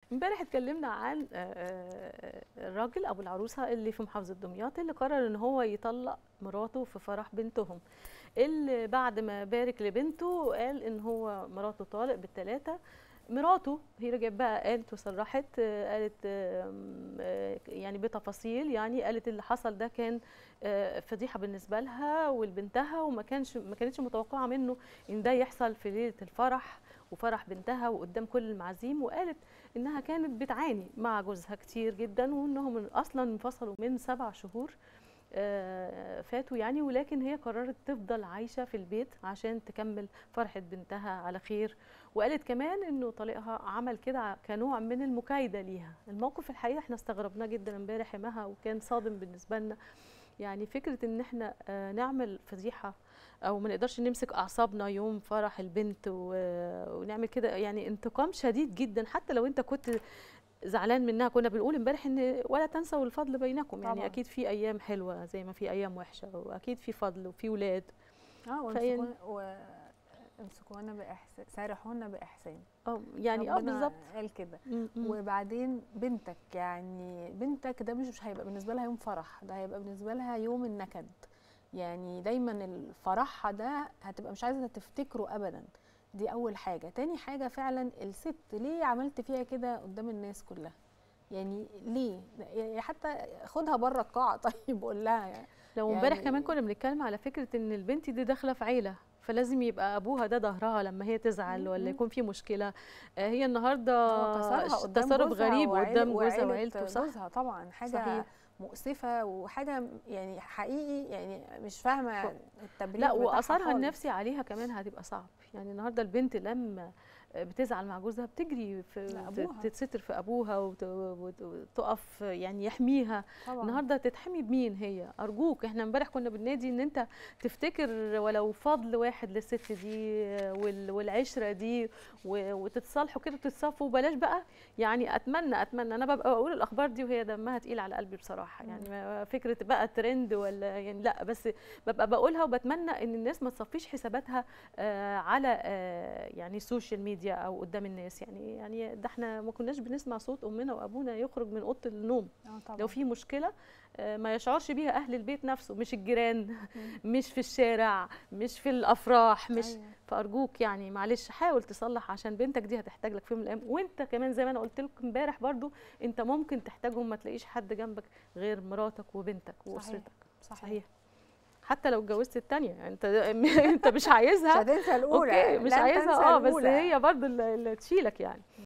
امبارح اتكلمنا عن آه، آه، الراجل ابو العروسه اللي في محافظه دمياط اللي قرر ان هو يطلق مراته في فرح بنتهم اللي بعد ما بارك لبنته قال ان هو مراته طالق بالثلاثه مراته هي رجعت بقى قالت وصرحت آه، قالت آم، آه، يعني بتفاصيل يعني قالت اللي حصل ده كان آه، فضيحه بالنسبه لها ولبنتها وما كانش ما كانتش متوقعه منه ان ده يحصل في ليله الفرح وفرح بنتها وقدام كل المعازيم وقالت انها كانت بتعاني مع جوزها كتير جدا وانهم من- اصلا انفصلوا من سبع شهور آه، فاتوا يعني ولكن هي قررت تفضل عايشه في البيت عشان تكمل فرحه بنتها على خير وقالت كمان انه طليقها عمل كده كنوع من المكايده ليها الموقف الحقيقه احنا استغربناه جدا امبارح يا مها وكان صادم بالنسبه لنا يعني فكره ان احنا آه، نعمل فضيحه او ما نقدرش نمسك اعصابنا يوم فرح البنت و- ونعمل كده يعني انتقام شديد جدا حتى لو انت كنت زعلان منها كنا بنقول امبارح ان ولا تنسوا الفضل بينكم يعني طبعاً. اكيد في ايام حلوه زي ما في ايام وحشه واكيد في فضل وفي ولاد اه فين- وامسكوهن و... امسكوهن باحسان سارحوهن باحسان اه يعني اه ربنا بالظبط قال كده م- م. وبعدين بنتك يعني بنتك ده مش مش هيبقى بالنسبه لها يوم فرح ده هيبقى بالنسبه لها يوم النكد يعني دايما الفرحها ده هتبقى مش عايزه تفتكره ابدا دي اول حاجه تاني حاجه فعلا الست ليه عملت فيها كده قدام الناس كلها يعني ليه يعني حتى خدها بره القاعه طيب قول لها يعني لو امبارح يعني- كمان كنا بنتكلم على فكره ان البنت دي داخله في عيله فلازم يبقى ابوها ده ظهرها لما هي تزعل ولا مم. يكون في مشكله آه، هي النهارده هو كسرها قدام تصرف جوزها غريب وعيلة- قدام جوزها وعيلة وعيلته صح جوزها طبعا حاجه صحيح. مؤسفه وحاجه يعني حقيقي يعني مش فاهمه التبرير لا بتاعها واثرها خالص. النفسي عليها كمان هتبقى صعب يعني النهارده البنت لما بتزعل مع جوزها بتجري في لأبوها. تتستر في ابوها وت- وت- وتقف يعني يحميها طبعا النهارده تتحمي بمين هي ارجوك احنا امبارح كنا بننادي ان انت تفتكر ولو فضل واحد للست دي وال- والعشره دي و- وتتصالحوا كده وتتصافوا وبلاش بقى يعني اتمنى اتمنى انا ببقى بقول الاخبار دي وهي دمها تقيل على قلبي بصراحه يعني ما- فكره بقى ترند ولا يعني لا بس ببقى بقولها وبتمنى ان الناس ما تصفيش حساباتها آه، على آه، يعني السوشيال ميديا او قدام الناس يعني يعني ده احنا ما كناش بنسمع صوت امنا وابونا يخرج من اوضه النوم آه طبعا لو في مشكله آه، ما يشعرش بيها اهل البيت نفسه مش الجيران مش في الشارع مش في الافراح مش أيوة. فارجوك يعني معلش حاول تصلح عشان بنتك دي هتحتاج لك في يوم من الايام وانت كمان زي ما انا قلت لك امبارح برضو انت ممكن تحتاجهم ما تلاقيش حد جنبك غير مراتك وبنتك واسرتك صحيح, صحيح حتى لو اتجوزت التانية يعني انت انت مش مش عايزها هتنسى الاولى اوكي مش لن عايزها تنسى اه بس الأولى. هي برضو اللي اللي تشيلك يعني